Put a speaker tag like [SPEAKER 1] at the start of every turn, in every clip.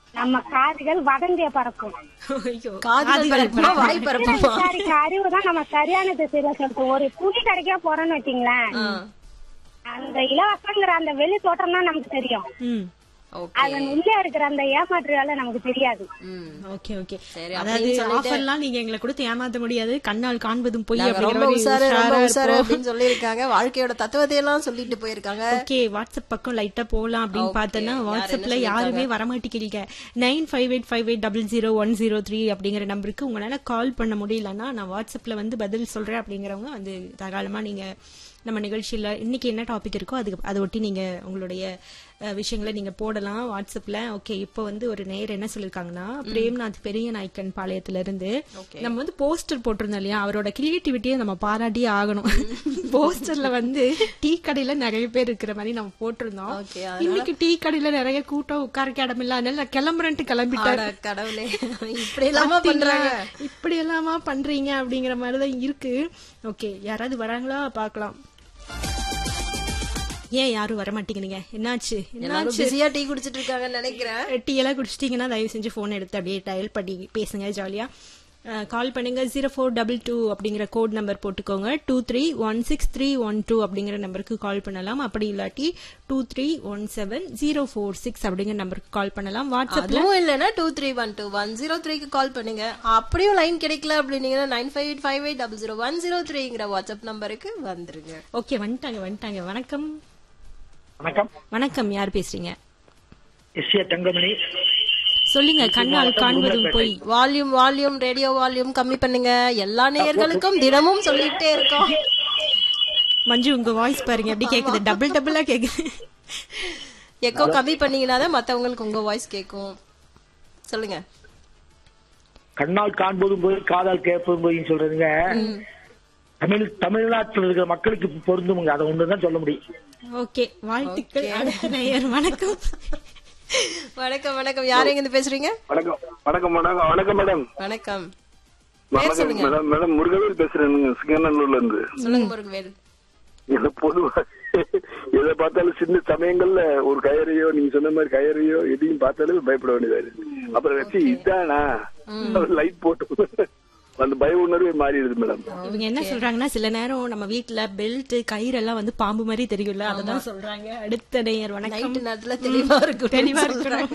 [SPEAKER 1] நம்ம காதுகள் வதந்திய பறக்கும்
[SPEAKER 2] ஐயோ
[SPEAKER 3] காதுகள் பரப்புமா வாய் பரப்புமா
[SPEAKER 1] விசாரிக்க அறிவு தான் நம்ம சரியான திசையில சொல்றோம் ஒரு துணி கடைக்கா போறோம்னு வச்சுங்களேன் அந்த இலவசங்கிற அந்த வெளி தோட்டம் தான் நமக்கு தெரியும்
[SPEAKER 2] ம்
[SPEAKER 3] ஓகே
[SPEAKER 1] அதன் உள்ளே இருக்கிற அந்த ஏமாற்று வேலை நமக்கு தெரியாது
[SPEAKER 3] ம்
[SPEAKER 2] ஓகே ஓகே
[SPEAKER 3] சரி,
[SPEAKER 2] அதாவது
[SPEAKER 3] அப்படின்னு சொல்லிட்டு-
[SPEAKER 2] ஆஃபர்லாம் நீங்க எங்களை கொடுத்து ஏமாத்த முடியாது கண்ணால் காண்பதும் பொய்
[SPEAKER 3] நாங்க
[SPEAKER 2] அப்படிங்கிற
[SPEAKER 3] ரொம்ப
[SPEAKER 2] மாதிரி
[SPEAKER 3] உஷாரு ரொம்ப
[SPEAKER 2] உஷாரா
[SPEAKER 3] உஷாரு
[SPEAKER 2] இருப்போம்.
[SPEAKER 3] அப்படின்னு சொல்லியிருக்காங்க வாழ்க்கையோட தத்துவத்தை எல்லாம் சொல்லிட்டு போயிருக்காங்க
[SPEAKER 2] ஓகே வாட்ஸ்அப் பக்கம் லைட்டா போலாம் அப்படின்னு
[SPEAKER 3] Okay.
[SPEAKER 2] பார்த்தோன்னா
[SPEAKER 3] யார் என்ன
[SPEAKER 2] வாட்ஸ்அப்ல
[SPEAKER 3] சொல்லிருக்காங்க?
[SPEAKER 2] யாருமே வரமாட்டேங்கிறீங்க nine five eight five eight double zero one zero three அப்படிங்கிற நம்பருக்கு உங்களால கால் பண்ண முடியலன்னா நான் வாட்ஸ்அப்ல வந்து பதில் சொல்றேன் அப்படிங்கிறவங்க வந்து தாராளமா நீங்க நம்ம நிகழ்ச்சியில இன்னைக்கு என்ன டாபிக் இருக்கோ அதுக்கு அதை ஒட்டி நீங்க உங்களுடைய அஹ், விஷயங்களை நீங்க போடலாம் வாட்ஸ்அப்ல ஓகே இப்போ வந்து ஒரு நேர் என்ன சொல்லிருக்காங்கன்னா பிரேம்நாத் பெரிய நாய்க்கன் பாளையத்துல இருந்து நம்ம வந்து போஸ்டர் போட்டிருந்தோம் இல்லையா அவரோட கிரியேட்டிவிட்டியை நம்ம பாராட்டியே ஆகணும் போஸ்டர்ல வந்து டீ கடையில நிறைய பேர் இருக்கிற மாதிரி நம்ம போட்டிருந்தோம்
[SPEAKER 3] Okay,
[SPEAKER 2] இன்னைக்கு டீ கடையில நிறைய கூட்டம் உட்காரக்கு இடம் இல்ல அதனால நான் கிளம்புறேன்ட்டு கிளம்பிட்டாரு
[SPEAKER 3] அட கடவுளே இப்படி எல்லாமா பண்றாங்க
[SPEAKER 2] இப்படி எல்லாமா பண்றீங்க அப்படிங்கிற மாதிரிதான் இருக்கு ஓகே யாராவது வராங்களா பார்க்கலாம் ஏன் யாரும் வர மாட்டேங்கிறீங்க என்னாச்சு
[SPEAKER 3] எல்லாரும்
[SPEAKER 2] என்னாச்சு
[SPEAKER 3] பிஸியா டீ குடிச்சிட்டு இருக்காங்கன்னு நினைக்கிறேன்
[SPEAKER 2] டீ எல்லாம் குடிச்சிட்டீங்கன்னா தயவு செஞ்சு ஃபோன் எடுத்து அப்படியே டயல் பண்ணி பேசுங்க ஜாலியா கால் பண்ணுங்க ஜீரோ ஃபோர் டபுள் டூ அப்படிங்கிற கோட் நம்பர் போட்டுக்கோங்க two three one six three one two அப்படிங்கிற நம்பருக்கு கால் பண்ணலாம் அப்படி இல்லாட்டி two three one seven zero four six அப்படிங்கிற நம்பருக்கு கால் பண்ணலாம் வாட்ஸ்அப்ல
[SPEAKER 3] அதுவும் இல்லைன்னா two three one two one zero த்ரீக்கு கால் பண்ணுங்க அப்படியும் லைன் கிடைக்கல அப்படின்னீங்கன்னா nine five eight five eight double zero one zero த்ரீங்கிற வாட்ஸ்அப் நம்பருக்கு வந்துருங்க
[SPEAKER 2] ஓகே வந்துட்டாங்க வந்துட்டாங்க வணக்கம்
[SPEAKER 4] வணக்கம்
[SPEAKER 2] வணக்கம் யார் பேசுறீங்க
[SPEAKER 4] எஸ் ஏ தங்கமணி
[SPEAKER 2] சொல்லுங்க கண்ணால் காண்பதும் பொய்
[SPEAKER 3] வால்யூம் வால்யூம் ரேடியோ வால்யூம் கம்மி பண்ணுங்க எல்லா நேயர்களுக்கும் தினமும் சொல்லிட்டே இருக்கோம்
[SPEAKER 2] மஞ்சு உங்க வாய்ஸ் பாருங்க எப்படி கேக்குது டபுள் டபுளா கேக்குது
[SPEAKER 3] எக்கோ கம்மி பண்ணீங்கன்னா தான் மத்தவங்களுக்கு உங்க வாய்ஸ் கேட்கும் சொல்லுங்க
[SPEAKER 4] கண்ணால் காண்பதும் போய் காதால் கேட்பதும் போய் சொல்றதுங்க தமிழ் தமிழ்நாட்டில் இருக்கிற மக்களுக்கு பொருந்துமுங்க அதை ஒண்ணுதான் சொல்ல முடியும்
[SPEAKER 2] ஓகே வாழ்த்துக்கள் அடுத்த நேயர் வணக்கம்
[SPEAKER 3] வணக்கம் வணக்கம் யார் எங்க இருந்து பேசுறீங்க
[SPEAKER 5] வணக்கம் வணக்கம் மேடம் வணக்கம் மேடம்
[SPEAKER 3] வணக்கம் பேர்
[SPEAKER 5] வணக்கம்
[SPEAKER 3] சொல்லுங்க
[SPEAKER 5] மேடம் மேடம் முருகவேல் பேசுறேன் சிங்கநல்லூர்ல இருந்து
[SPEAKER 3] சொல்லுங்க முருகவேல்
[SPEAKER 5] இது பொதுவா எதை பார்த்தாலும் சின்ன சமயங்கள்ல ஒரு கயறையோ நீங்க சொன்ன மாதிரி கயறையோ எதையும் பார்த்தாலும் பயப்பட வேண்டியதா இருக்கு அப்புறம் வச்சு இதானா லைட் போட்டு அந்த பய உணர்வே மாறிடுது மேடம்
[SPEAKER 2] இவங்க என்ன சொல்றாங்கன்னா சில நேரம் நம்ம வீட்ல பெல்ட் கயிறு எல்லாம் வந்து பாம்பு மாதிரி தெரியும்ல அததான் சொல்றாங்க அடுத்த நேயர் வணக்கம்
[SPEAKER 3] நைட்டு நேரத்துல தெளிவா இருக்கும்
[SPEAKER 2] தெளிவா இருக்கிறோம்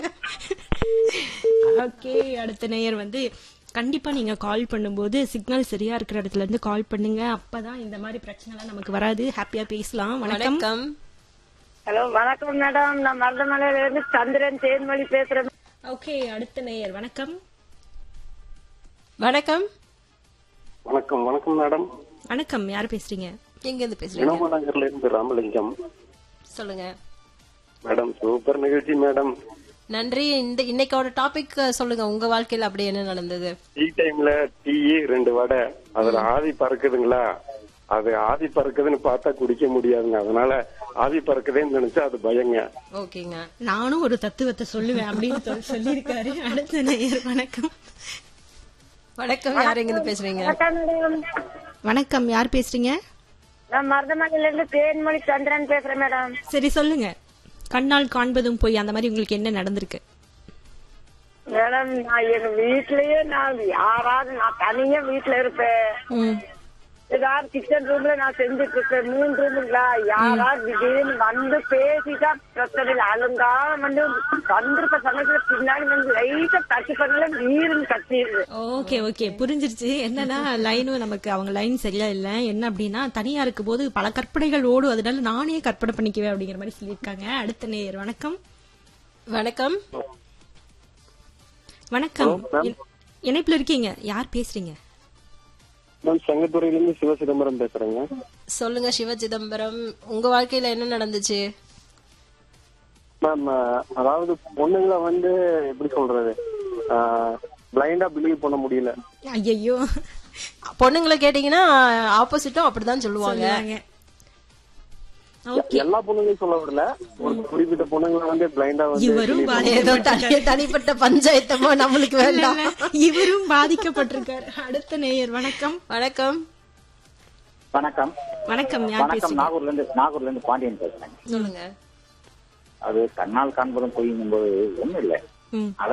[SPEAKER 2] ஓகே அடுத்த நேயர் வந்து கண்டிப்பா நீங்க கால் பண்ணும்போது சிக்னல் சரியா இருக்கிற இடத்துல இருந்து கால் பண்ணுங்க அப்பதான் இந்த மாதிரி பிரச்சனை எல்லாம் நமக்கு வராது ஹாப்பியா பேசலாம் வணக்கம்
[SPEAKER 3] வணக்கம்
[SPEAKER 1] ஹலோ வணக்கம் மேடம் நான் மருதமலையில இருந்து சந்திரன் தேன்மொழி பேசுறேன்
[SPEAKER 2] ஓகே அடுத்த நேயர் வணக்கம்
[SPEAKER 3] வணக்கம்
[SPEAKER 5] வணக்கம் வணக்கம் மேடம்
[SPEAKER 2] வணக்கம் யார் பேசுறீங்க
[SPEAKER 3] எங்க இருந்து பேசுறீங்க
[SPEAKER 5] இனமநகர்ல இருந்து ராமலிங்கம்
[SPEAKER 3] சொல்லுங்க
[SPEAKER 5] மேடம் சூப்பர் நிகழ்ச்சி மேடம்
[SPEAKER 3] நன்றி இந்த இன்னைக்கோட டாபிக் சொல்லுங்க உங்க வாழ்க்கையில அப்படி என்ன நடந்தது
[SPEAKER 5] டீ டைம்ல டீ ரெண்டு வடை அதுல ஆவி பறக்குதுங்களா அது ஆவி பறக்குதுன்னு பார்த்தா குடிக்க முடியாதுங்க அதனால ஆவி பறக்குதேன்னு நினைச்சா அது பயங்க
[SPEAKER 3] ஓகேங்க
[SPEAKER 2] நானும் ஒரு தத்துவத்தை சொல்லுவேன் அப்படின்னு சொல்- சொல்லியிருக்காரு அடுத்த நேயர் வணக்கம்
[SPEAKER 3] வணக்கம் யார் எங்க இருந்து பேசுறீங்க
[SPEAKER 1] மேடம்
[SPEAKER 2] வணக்கம் யார் பேசுறீங்க
[SPEAKER 1] நான் மருதமலையில இருந்து தேன்மொழி சந்திரன் பேசுறேன் மேடம்
[SPEAKER 2] சரி சொல்லுங்க கண்ணால் காண்பதும் போய் அந்த மாதிரி உங்களுக்கு என்ன நடந்திருக்கு
[SPEAKER 1] மேடம் நான் எங்க வீட்லயே நான் யாராவது நான் தனியா வீட்ல இருப்பேன்
[SPEAKER 2] ம்.
[SPEAKER 1] ஏதாவது கிச்சன் ரூம்ல நான் செஞ்சுட்டு இருப்பேன் மூணு ரூமுங்களா யாராவது திடீர்னு வந்து பேசிட்டா பிரச்சனை இல்லை அழுங்கா வந்து வந்திருக்க சமயத்துல பின்னாடி வந்து லைட்டா டச் பண்ணல வீருன்னு கத்திடுது
[SPEAKER 2] ஓகே ஓகே புரிஞ்சிருச்சு என்னன்னா லைனும் நமக்கு அவங்க லைன் சரியா இல்ல என்ன அப்படின்னா தனியா இருக்கும் போது பல கற்பனைகள் ஓடும் அதனால நானே கற்பனை பண்ணிக்குவேன் அப்படிங்கிற மாதிரி சொல்லியிருக்காங்க அடுத்த நேயர் வணக்கம்
[SPEAKER 3] வணக்கம்
[SPEAKER 2] வணக்கம் இ- இணைப்புல இருக்கீங்க யார் பேசுறீங்க
[SPEAKER 5] மேம் சங்கத்துறையில இருந்து சிவ சிதம்பரம் பேசுறேங்க
[SPEAKER 3] சொல்லுங்க சிவ சிதம்பரம் உங்க வாழ்க்கையில என்ன நடந்துச்சு
[SPEAKER 5] மேம் அதாவது பொண்ணுங்களை வந்து எப்படி சொல்றது பிளைண்டா பிலீவ் பண்ண முடியல
[SPEAKER 2] ஐயோ
[SPEAKER 3] பொண்ணுங்களை கேட்டீங்கன்னா ஆப்போசிட்டும் அப்படிதான் சொல்லுவாங்க
[SPEAKER 2] ஓகே
[SPEAKER 5] எல்லா பொண்ணுங்களையும் சொல்ல விடல ஒரு குறிப்பிட்ட பொண்ணுங்களை வந்து பிளைண்டா வந்து
[SPEAKER 2] இவரும்
[SPEAKER 3] ஏதோ
[SPEAKER 2] பாதிக்கப்பட்டிருக்காரு
[SPEAKER 3] தனி இல்ல பஞ்சாயத்தமா நம்மளுக்கு
[SPEAKER 2] இல்ல,
[SPEAKER 3] வேண்டாம்
[SPEAKER 2] இல்ல, இவரும் பாதிக்கப்பட்டிருக்காரு அடுத்த நேயர் வணக்கம்
[SPEAKER 3] வணக்கம்
[SPEAKER 6] வணக்கம்
[SPEAKER 2] வணக்கம் யார்
[SPEAKER 6] வணக்கம்
[SPEAKER 2] பேசுறீங்க
[SPEAKER 6] நாகூர்ல இருந்து நாகூர்ல இருந்து பாண்டியன் பேசுறேன்
[SPEAKER 3] சொல்லுங்க
[SPEAKER 6] அது கண்ணால் காண்பதும் பொய்யும் போது ஒண்ணும் இல்ல
[SPEAKER 2] ம்.
[SPEAKER 6] அத